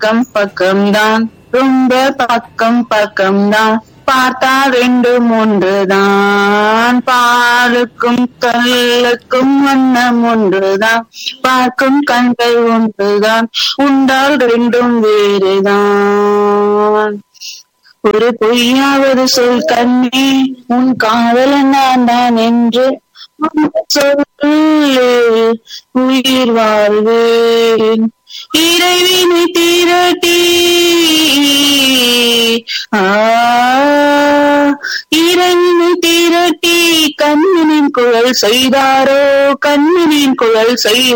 பக்கம் பக்கம்தான் ரொம்ப பக்கம் பக்கம்தான் பார்த்தா ரெண்டு ஒன்றுதான் பாலுக்கும் கல்லுக்கும் வண்ணம் ஒன்றுதான் பார்க்கும் கண்கள் ஒன்றுதான் உண்டால் ரெண்டும் வேறுதான் ஒரு பொய்யாவது சொல் கண்ணே உன் காதலன் நான் தான் என்று சொல்லு உயிர் வாழ்வேன் இறைவினை தீரட்டி ஆ இறைவினை தீரட்டி கண்ணனின் குழல் செய்தாரோ கண்ணனின் குழல் செய்தாரோ